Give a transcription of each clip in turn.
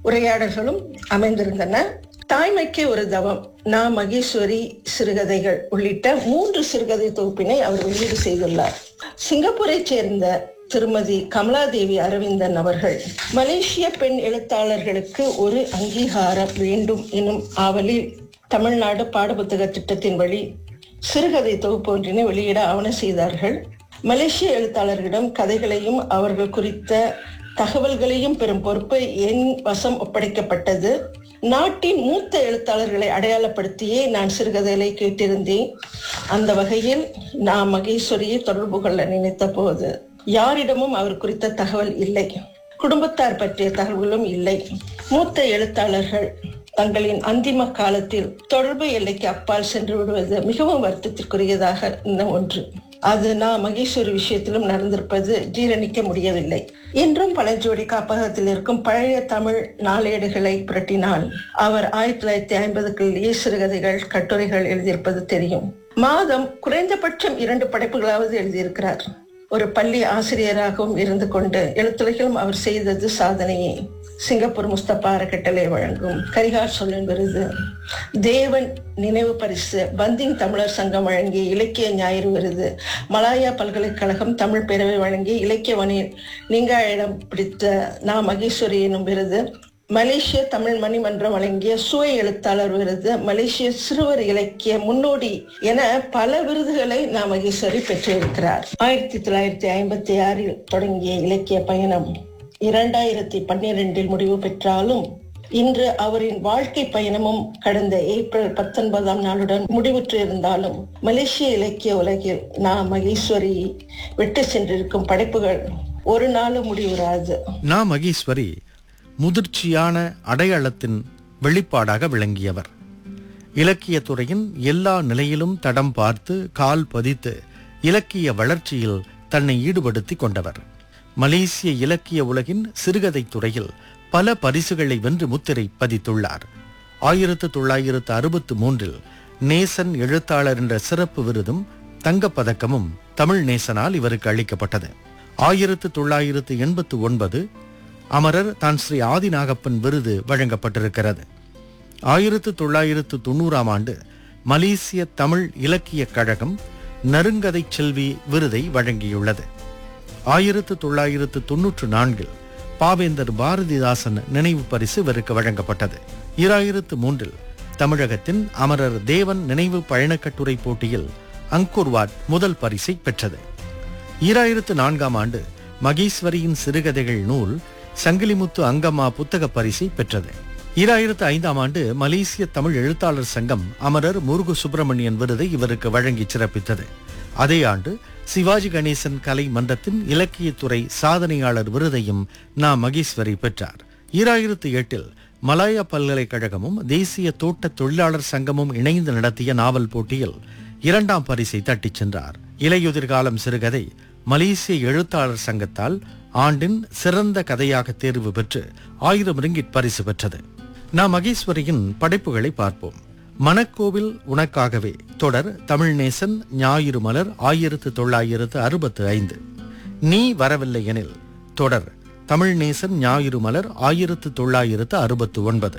உரையாடல்களும் அமைந்திருந்தன தாய்மைக்கு ஒரு தவம் நா மகேஸ்வரி சிறுகதைகள் உள்ளிட்ட மூன்று சிறுகதை தொகுப்பினை அவர் வெளியீடு செய்துள்ளார் சிங்கப்பூரை சேர்ந்த திருமதி கமலாதேவி அரவிந்தன் அவர்கள் மலேசிய பெண் எழுத்தாளர்களுக்கு ஒரு அங்கீகாரம் வேண்டும் எனும் ஆவலில் தமிழ்நாடு பாடப்புத்தக திட்டத்தின் வழி சிறுகதை தொகுப்பு ஒன்றினை வெளியிட ஆவணம் செய்தார்கள் மலேசிய எழுத்தாளர்களிடம் கதைகளையும் அவர்கள் குறித்த தகவல்களையும் பெறும் பொறுப்பு என் வசம் ஒப்படைக்கப்பட்டது நாட்டின் மூத்த எழுத்தாளர்களை அடையாளப்படுத்தியே நான் சிறுகதைகளை கேட்டிருந்தேன் அந்த வகையில் நான் மகேஸ்வரியை தொடர்பு கொள்ள நினைத்த போது யாரிடமும் அவர் குறித்த தகவல் இல்லை குடும்பத்தார் பற்றிய தகவல்களும் இல்லை மூத்த எழுத்தாளர்கள் தங்களின் அந்திம காலத்தில் தொடர்பு எல்லைக்கு அப்பால் சென்று விடுவது மிகவும் வருத்தத்திற்குரியதாக இன்னும் ஒன்று அது நான் மகேஸ்வரி விஷயத்திலும் நடந்திருப்பது ஜீரணிக்க முடியவில்லை இன்றும் பழஞ்சோடி காப்பகத்தில் இருக்கும் பழைய தமிழ் நாளேடுகளை புரட்டினால் அவர் ஆயிரத்தி தொள்ளாயிரத்தி ஐம்பதுகளிலேயே சிறுகதைகள் கட்டுரைகள் எழுதியிருப்பது தெரியும் மாதம் குறைந்தபட்சம் இரண்டு படைப்புகளாவது எழுதியிருக்கிறார் ஒரு பள்ளி ஆசிரியராகவும் இருந்து கொண்டு எழுத்துலகிலும் அவர் செய்தது சாதனையே சிங்கப்பூர் முஸ்தபா அறக்கட்டளை வழங்கும் கரிகார் சொல்லின் விருது தேவன் நினைவு பரிசு பந்திங் தமிழர் சங்கம் வழங்கிய இலக்கிய ஞாயிறு விருது மலாயா பல்கலைக்கழகம் தமிழ் பேரவை வழங்கிய இலக்கிய வணி நீங்கா இடம் பிடித்த நா மகேஸ்வரி எனும் விருது மலேசிய தமிழ் மணிமன்றம் வழங்கிய சுவை எழுத்தாளர் விருது மலேசிய சிறுவர் இலக்கிய முன்னோடி என பல விருதுகளை நா மகேஸ்வரி பெற்றிருக்கிறார் ஆயிரத்தி தொள்ளாயிரத்தி ஐம்பத்தி ஆறில் தொடங்கிய இலக்கிய பயணம் இரண்டாயிரத்தி பன்னிரெண்டில் முடிவு பெற்றாலும் இன்று அவரின் வாழ்க்கை பயணமும் கடந்த ஏப்ரல் பத்தொன்பதாம் நாளுடன் முடிவுற்று இருந்தாலும் மலேசிய இலக்கிய உலகில் நா மகேஸ்வரி விட்டு சென்றிருக்கும் படைப்புகள் ஒரு நாளும் முடிவுறாது நா மகேஸ்வரி முதிர்ச்சியான அடையாளத்தின் வெளிப்பாடாக விளங்கியவர் இலக்கியத் துறையின் எல்லா நிலையிலும் தடம் பார்த்து கால் பதித்து இலக்கிய வளர்ச்சியில் தன்னை ஈடுபடுத்திக் கொண்டவர் மலேசிய இலக்கிய உலகின் சிறுகதை துறையில் பல பரிசுகளை வென்று முத்திரை பதித்துள்ளார் ஆயிரத்து தொள்ளாயிரத்து அறுபத்து மூன்றில் நேசன் எழுத்தாளர் என்ற சிறப்பு விருதும் தங்கப்பதக்கமும் தமிழ் நேசனால் இவருக்கு அளிக்கப்பட்டது ஆயிரத்து தொள்ளாயிரத்து எண்பத்து ஒன்பது அமரர் தான் ஸ்ரீ ஆதிநாகப்பன் விருது வழங்கப்பட்டிருக்கிறது ஆயிரத்து தொள்ளாயிரத்து தொண்ணூறாம் ஆண்டு மலேசிய தமிழ் இலக்கியக் கழகம் நறுங்கதை செல்வி விருதை வழங்கியுள்ளது ஆயிரத்து தொள்ளாயிரத்து தொன்னூற்று நான்கில் பாவேந்தர் பாரதிதாசன் நினைவு பரிசு இவருக்கு வழங்கப்பட்டது இராயிரத்து மூன்றில் தமிழகத்தின் அமரர் தேவன் நினைவு பயணக்கட்டுரை போட்டியில் அங்கூர்வாட் முதல் பரிசை பெற்றது ஈராயிரத்து நான்காம் ஆண்டு மகேஸ்வரியின் சிறுகதைகள் நூல் சங்கிலிமுத்து அங்கம்மா புத்தக பரிசை பெற்றது ஈராயிரத்து ஐந்தாம் ஆண்டு மலேசிய தமிழ் எழுத்தாளர் சங்கம் அமரர் முருகு சுப்பிரமணியன் விருதை இவருக்கு வழங்கி சிறப்பித்தது அதே ஆண்டு சிவாஜி கணேசன் கலை மன்றத்தின் இலக்கியத்துறை சாதனையாளர் விருதையும் நா மகேஸ்வரி பெற்றார் ஈராயிரத்து எட்டில் மலாயா பல்கலைக்கழகமும் தேசிய தோட்ட தொழிலாளர் சங்கமும் இணைந்து நடத்திய நாவல் போட்டியில் இரண்டாம் பரிசை தட்டிச் சென்றார் இலையுதிர்காலம் சிறுகதை மலேசிய எழுத்தாளர் சங்கத்தால் ஆண்டின் சிறந்த கதையாக தேர்வு பெற்று ஆயிரம் ரிங்கிட் பரிசு பெற்றது நாம் மகேஸ்வரியின் படைப்புகளை பார்ப்போம் மணக்கோவில் உனக்காகவே தொடர் தமிழ்நேசன் ஞாயிறு மலர் ஆயிரத்து தொள்ளாயிரத்து அறுபத்து ஐந்து நீ வரவில்லை எனில் தொடர் தமிழ்நேசன் ஞாயிறு மலர் ஆயிரத்து தொள்ளாயிரத்து அறுபத்து ஒன்பது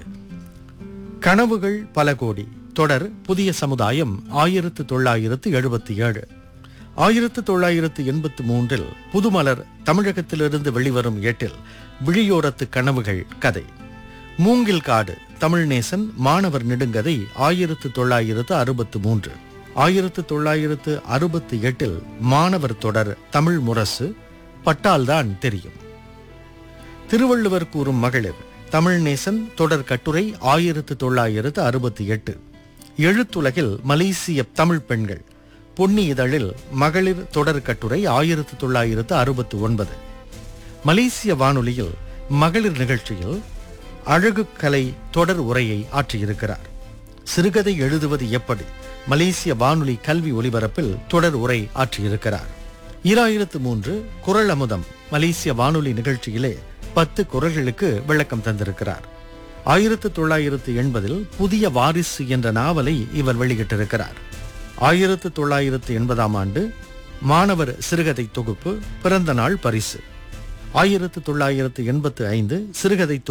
கனவுகள் பல கோடி தொடர் புதிய சமுதாயம் ஆயிரத்து தொள்ளாயிரத்து எழுபத்தி ஏழு ஆயிரத்து தொள்ளாயிரத்து எண்பத்து மூன்றில் புதுமலர் தமிழகத்திலிருந்து வெளிவரும் ஏட்டில் விழியோரத்து கனவுகள் கதை மூங்கில் காடு தமிழ்நேசன் மாணவர் நெடுங்கதை ஆயிரத்து தொள்ளாயிரத்து அறுபத்து மூன்று ஆயிரத்து தொள்ளாயிரத்து அறுபத்தி எட்டில் மாணவர் தொடர் தமிழ் முரசு பட்டால்தான் தெரியும் திருவள்ளுவர் கூறும் மகளிர் தமிழ்நேசன் தொடர் கட்டுரை ஆயிரத்து தொள்ளாயிரத்து அறுபத்தி எட்டு எழுத்துலகில் மலேசிய தமிழ் பெண்கள் பொன்னி இதழில் மகளிர் தொடர் கட்டுரை ஆயிரத்து தொள்ளாயிரத்து அறுபத்து ஒன்பது மலேசிய வானொலியில் மகளிர் நிகழ்ச்சியில் அழகு கலை தொடர் உரையை ஆற்றியிருக்கிறார் சிறுகதை எழுதுவது எப்படி மலேசிய வானொலி கல்வி ஒலிபரப்பில் தொடர் உரை ஆற்றியிருக்கிறார் ஈராயிரத்து மூன்று குரல் அமுதம் மலேசிய வானொலி நிகழ்ச்சியிலே பத்து குரல்களுக்கு விளக்கம் தந்திருக்கிறார் ஆயிரத்து தொள்ளாயிரத்து எண்பதில் புதிய வாரிசு என்ற நாவலை இவர் வெளியிட்டிருக்கிறார் ஆயிரத்து தொள்ளாயிரத்து எண்பதாம் ஆண்டு மாணவர் சிறுகதை தொகுப்பு பிறந்த நாள் பரிசு ஆயிரத்து தொள்ளாயிரத்து எண்பத்து ஐந்து சிறுகதை